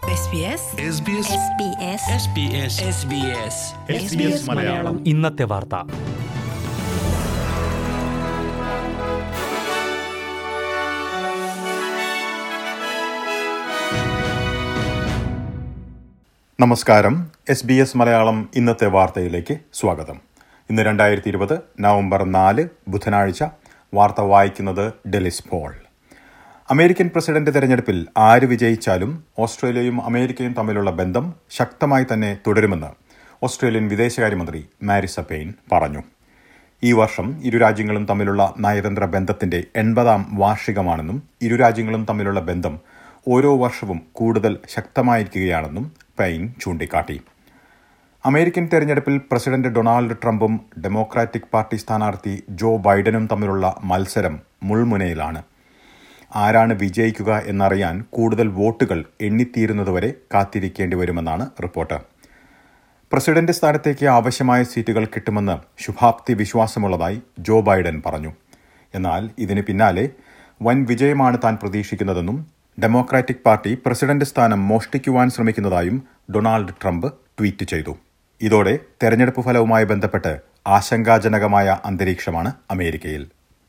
SBS SBS Malayalam ഇന്നത്തെ വാർത്ത നമസ്കാരം എസ് ബി എസ് മലയാളം ഇന്നത്തെ വാർത്തയിലേക്ക് സ്വാഗതം ഇന്ന് രണ്ടായിരത്തി ഇരുപത് നവംബർ നാല് ബുധനാഴ്ച വാർത്ത വായിക്കുന്നത് ഡെലിസ് പോൾ അമേരിക്കൻ പ്രസിഡന്റ് തെരഞ്ഞെടുപ്പിൽ ആര് വിജയിച്ചാലും ഓസ്ട്രേലിയയും അമേരിക്കയും തമ്മിലുള്ള ബന്ധം ശക്തമായി തന്നെ തുടരുമെന്ന് ഓസ്ട്രേലിയൻ വിദേശകാര്യമന്ത്രി മാരിസ പെയിൻ പറഞ്ഞു ഈ വർഷം ഇരു രാജ്യങ്ങളും തമ്മിലുള്ള നയതന്ത്ര ബന്ധത്തിന്റെ എൺപതാം വാർഷികമാണെന്നും ഇരു രാജ്യങ്ങളും തമ്മിലുള്ള ബന്ധം ഓരോ വർഷവും കൂടുതൽ ശക്തമായിരിക്കുകയാണെന്നും പെയിൻ ചൂണ്ടിക്കാട്ടി അമേരിക്കൻ തെരഞ്ഞെടുപ്പിൽ പ്രസിഡന്റ് ഡൊണാൾഡ് ട്രംപും ഡെമോക്രാറ്റിക് പാർട്ടി സ്ഥാനാർത്ഥി ജോ ബൈഡനും തമ്മിലുള്ള മത്സരം മുൾമുനയിലാണ് ആരാണ് വിജയിക്കുക എന്നറിയാൻ കൂടുതൽ വോട്ടുകൾ എണ്ണിത്തീരുന്നതുവരെ കാത്തിരിക്കേണ്ടി വരുമെന്നാണ് റിപ്പോർട്ട് പ്രസിഡന്റ് സ്ഥാനത്തേക്ക് ആവശ്യമായ സീറ്റുകൾ കിട്ടുമെന്ന് ശുഭാപ്തി വിശ്വാസമുള്ളതായി ജോ ബൈഡൻ പറഞ്ഞു എന്നാൽ ഇതിന് പിന്നാലെ വൻ വിജയമാണ് താൻ പ്രതീക്ഷിക്കുന്നതെന്നും ഡെമോക്രാറ്റിക് പാർട്ടി പ്രസിഡന്റ് സ്ഥാനം മോഷ്ടിക്കുവാൻ ശ്രമിക്കുന്നതായും ഡൊണാൾഡ് ട്രംപ് ട്വീറ്റ് ചെയ്തു ഇതോടെ തെരഞ്ഞെടുപ്പ് ഫലവുമായി ബന്ധപ്പെട്ട് ആശങ്കാജനകമായ അന്തരീക്ഷമാണ് അമേരിക്കയിൽ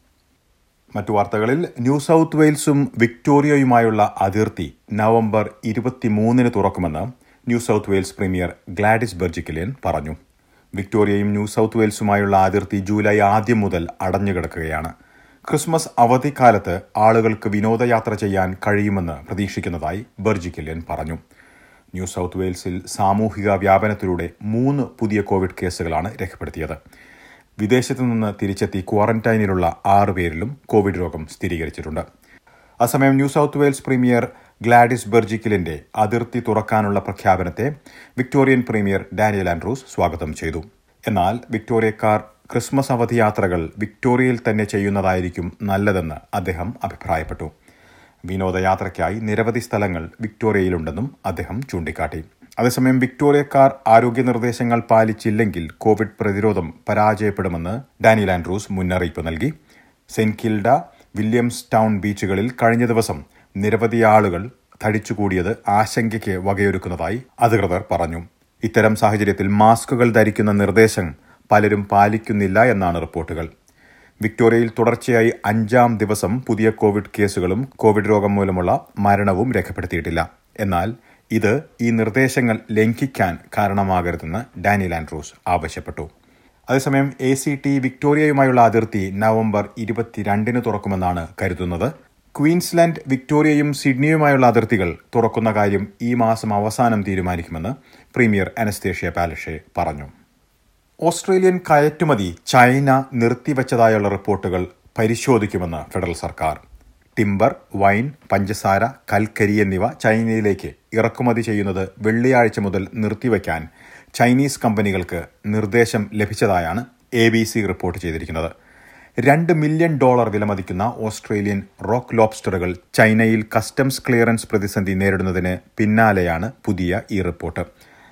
മറ്റു വാർത്തകളിൽ ന്യൂ സൗത്ത് വെയിൽസും വിക്ടോറിയയുമായുള്ള അതിർത്തി നവംബർ ഇരുപത്തിമൂന്നിന് തുറക്കുമെന്ന് New South Wales premier Gladys Berejiklian പറഞ്ഞു വിക്ടോറിയയും ന്യൂ സൗത്ത് വെയിൽസുമായുള്ള അതിർത്തി ജൂലൈ ആദ്യം മുതൽ അടഞ്ഞുകിടക്കുകയാണ് ക്രിസ്മസ് അവധിക്കാലത്ത് ആളുകൾക്ക് വിനോദയാത്ര ചെയ്യാൻ കഴിയുമെന്ന് പ്രതീക്ഷിക്കുന്നതായി ബെർജിക്കലിയൻ പറഞ്ഞു ന്യൂ സൗത്ത് വെയിൽസിൽ സാമൂഹിക വ്യാപനത്തിലൂടെ മൂന്ന് പുതിയ കോവിഡ് കേസുകളാണ് രേഖപ്പെടുത്തിയത് വിദേശത്തു നിന്ന് തിരിച്ചെത്തി ക്വാറന്റൈനിലുള്ള ആറ് പേരിലും കോവിഡ് രോഗം സ്ഥിരീകരിച്ചിട്ടുണ്ട് അസമയം New South Wales premier Gladys ബെർജിക്കലിന്റെ അതിർത്തി തുറക്കാനുള്ള പ്രഖ്യാപനത്തെ വിക്ടോറിയൻ പ്രീമിയർ ഡാനിയൽ ആൻഡ്രൂസ് സ്വാഗതം ചെയ്തു എന്നാൽ വിക്ടോറിയക്കാർ ക്രിസ്മസ് അവധി യാത്രകൾ വിക്ടോറിയയിൽ തന്നെ ചെയ്യുന്നതായിരിക്കും നല്ലതെന്ന് അദ്ദേഹം അഭിപ്രായപ്പെട്ടു വിനോദയാത്രയ്ക്കായി നിരവധി സ്ഥലങ്ങൾ വിക്ടോറിയയിലുണ്ടെന്നും അദ്ദേഹം ചൂണ്ടിക്കാട്ടി അതേസമയം വിക്ടോറിയക്കാർ ആരോഗ്യ നിർദ്ദേശങ്ങൾ പാലിച്ചില്ലെങ്കിൽ കോവിഡ് പ്രതിരോധം പരാജയപ്പെടുമെന്ന് ഡാനിയൽ ആൻഡ്രൂസ് മുന്നറിയിപ്പ് നൽകി സെന്റ് കിൽഡ വില്യംസ് ടൗൺ ബീച്ചുകളിൽ കഴിഞ്ഞ ദിവസം നിരവധി ആളുകൾ തടിച്ചുകൂടിയത് ആശങ്കയ്ക്ക് വകയൊരുക്കുന്നതായി അധികൃതർ പറഞ്ഞു ഇത്തരം സാഹചര്യത്തിൽ മാസ്കുകൾ ധരിക്കുന്ന നിർദ്ദേശം പലരും പാലിക്കുന്നില്ല എന്നാണ് റിപ്പോർട്ടുകൾ വിക്ടോറിയയിൽ തുടർച്ചയായി അഞ്ചാം ദിവസം പുതിയ കോവിഡ് കേസുകളും കോവിഡ് രോഗം മൂലമുള്ള മരണവും രേഖപ്പെടുത്തിയിട്ടില്ല എന്നാൽ ഇത് ഈ നിർദ്ദേശങ്ങൾ ലംഘിക്കാൻ കാരണമാകരുതെന്ന് ഡാനിയൽ ആൻഡ്രൂസ് ആവശ്യപ്പെട്ടു അതേസമയം എ സി ടി വിക്ടോറിയയുമായുള്ള അതിർത്തി നവംബർ ഇരുപത്തിരണ്ടിന് തുറക്കുമെന്നാണ് കരുതുന്നത് ക്വീൻസ്ലാൻഡ് വിക്ടോറിയയും സിഡ്നിയുമായുള്ള അതിർത്തികൾ തുറക്കുന്ന കാര്യം ഈ മാസം അവസാനം തീരുമാനിക്കുമെന്ന് പ്രീമിയർ അനസ്തേഷ്യ പാലഷെ പറഞ്ഞു ഓസ്ട്രേലിയൻ കയറ്റുമതി ചൈന നിർത്തിവച്ചതായുള്ള റിപ്പോർട്ടുകൾ പരിശോധിക്കുമെന്ന് ഫെഡറൽ സർക്കാർ ടിംബർ വൈൻ പഞ്ചസാര കൽക്കരി എന്നിവ ചൈനയിലേക്ക് ഇറക്കുമതി ചെയ്യുന്നത് വെള്ളിയാഴ്ച മുതൽ നിർത്തിവെക്കാൻ ചൈനീസ് കമ്പനികൾക്ക് നിർദ്ദേശം ലഭിച്ചതായാണ് എ ബി സി റിപ്പോർട്ട് ചെയ്തിരിക്കുന്നത് രണ്ട് മില്യൺ ഡോളർ വിലമതിക്കുന്ന ഓസ്ട്രേലിയൻ റോക്ക് ലോബ്സ്റ്ററുകൾ ചൈനയിൽ കസ്റ്റംസ് ക്ലിയറൻസ് പ്രതിസന്ധി നേരിടുന്നതിന് പിന്നാലെയാണ് പുതിയ ഈ റിപ്പോർട്ട്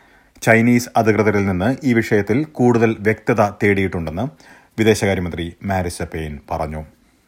ചൈനീസ് അധികൃതരിൽ നിന്ന് ഈ വിഷയത്തിൽ കൂടുതൽ വ്യക്തത തേടിയിട്ടുണ്ടെന്ന് വിദേശകാര്യമന്ത്രി മാരിസ പെയിൻ പറഞ്ഞു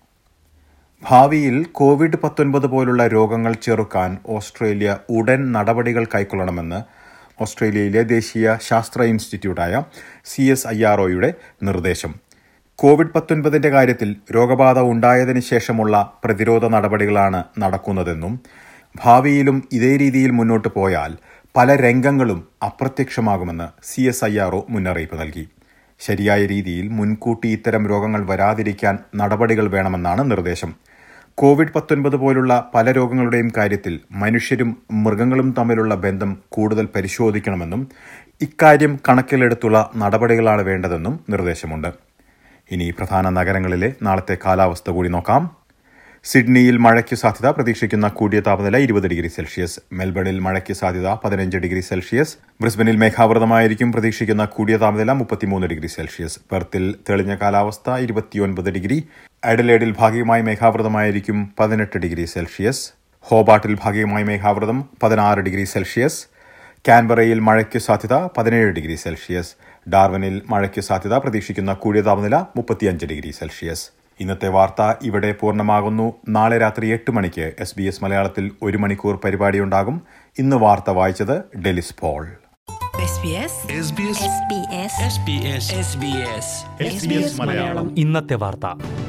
ഭാവിയിൽ കോവിഡ് പത്തൊൻപത് പോലുള്ള രോഗങ്ങൾ ചെറുക്കാൻ ഓസ്ട്രേലിയ ഉടൻ നടപടികൾ കൈക്കൊള്ളണമെന്ന് ഓസ്ട്രേലിയയിലെ ദേശീയ ശാസ്ത്ര ഇൻസ്റ്റിറ്റ്യൂട്ടായ സി എസ് ഐ ആർ ഒയുടെ നിർദ്ദേശം കോവിഡ് പത്തൊൻപതിന്റെ കാര്യത്തിൽ രോഗബാധ ഉണ്ടായതിനു ശേഷമുള്ള പ്രതിരോധ നടപടികളാണ് നടക്കുന്നതെന്നും ഭാവിയിലും ഇതേ രീതിയിൽ മുന്നോട്ട് പോയാൽ പല രംഗങ്ങളും അപ്രത്യക്ഷമാകുമെന്ന് C S I R O മുന്നറിയിപ്പ് നൽകി ശരിയായ രീതിയിൽ മുൻകൂട്ടി ഇത്തരം രോഗങ്ങൾ വരാതിരിക്കാൻ നടപടികൾ വേണമെന്നാണ് നിർദ്ദേശം കോവിഡ് പത്തൊൻപത് പോലുള്ള പല രോഗങ്ങളുടെയും കാര്യത്തിൽ മനുഷ്യരും മൃഗങ്ങളും തമ്മിലുള്ള ബന്ധം കൂടുതൽ പരിശോധിക്കണമെന്നും ഇക്കാര്യം കണക്കിലെടുത്തുള്ള നടപടികളാണ് വേണ്ടതെന്നും നിർദ്ദേശമുണ്ട് ഇനി പ്രധാന നഗരങ്ങളിലെ നാളത്തെ കാലാവസ്ഥ കൂടി നോക്കാം സിഡ്നിയിൽ മഴയ്ക്ക് സാധ്യത പ്രതീക്ഷിക്കുന്ന കൂടിയ താപനില ഇരുപത് ഡിഗ്രി സെൽഷ്യസ് മെൽബണിൽ മഴയ്ക്ക് സാധ്യത പതിനഞ്ച് ഡിഗ്രി സെൽഷ്യസ് ബ്രിസ്ബനിൽ മേഘാവൃതമായിരിക്കും പ്രതീക്ഷിക്കുന്ന കൂടിയ താപനില മുപ്പത്തിമൂന്ന് ഡിഗ്രി സെൽഷ്യസ് പെർത്തിൽ തെളിഞ്ഞ കാലാവസ്ഥ ഇരുപത്തിയൊൻപത് ഡിഗ്രി അഡലേഡിൽ ഭാഗികമായി മേഘാവൃതമായിരിക്കും പതിനെട്ട് ഡിഗ്രി സെൽഷ്യസ് ഹോബാട്ടിൽ ഭാഗികമായി മേഘാവൃതം പതിനാറ് ഡിഗ്രി സെൽഷ്യസ് കാൻബറയിൽ മഴയ്ക്ക് സാധ്യത പതിനേഴ് ഡിഗ്രി സെൽഷ്യസ് ഡാർവനിൽ മഴയ്ക്ക് സാധ്യത പ്രതീക്ഷിക്കുന്ന കൂടിയ താപനില മുപ്പത്തിയഞ്ച് ഡിഗ്രി സെൽഷ്യസ് ഇന്നത്തെ വാർത്ത ഇവിടെ പൂർണ്ണമാകുന്നു നാളെ രാത്രി എട്ട് മണിക്ക് എസ് ബി എസ് മലയാളത്തിൽ ഒരു മണിക്കൂർ പരിപാടിയുണ്ടാകും ഇന്ന് വാർത്ത വായിച്ചത് Delys Paul SBS SBS SBS SBS SBS SBS Malayalam ഇന്നത്തെ വാർത്ത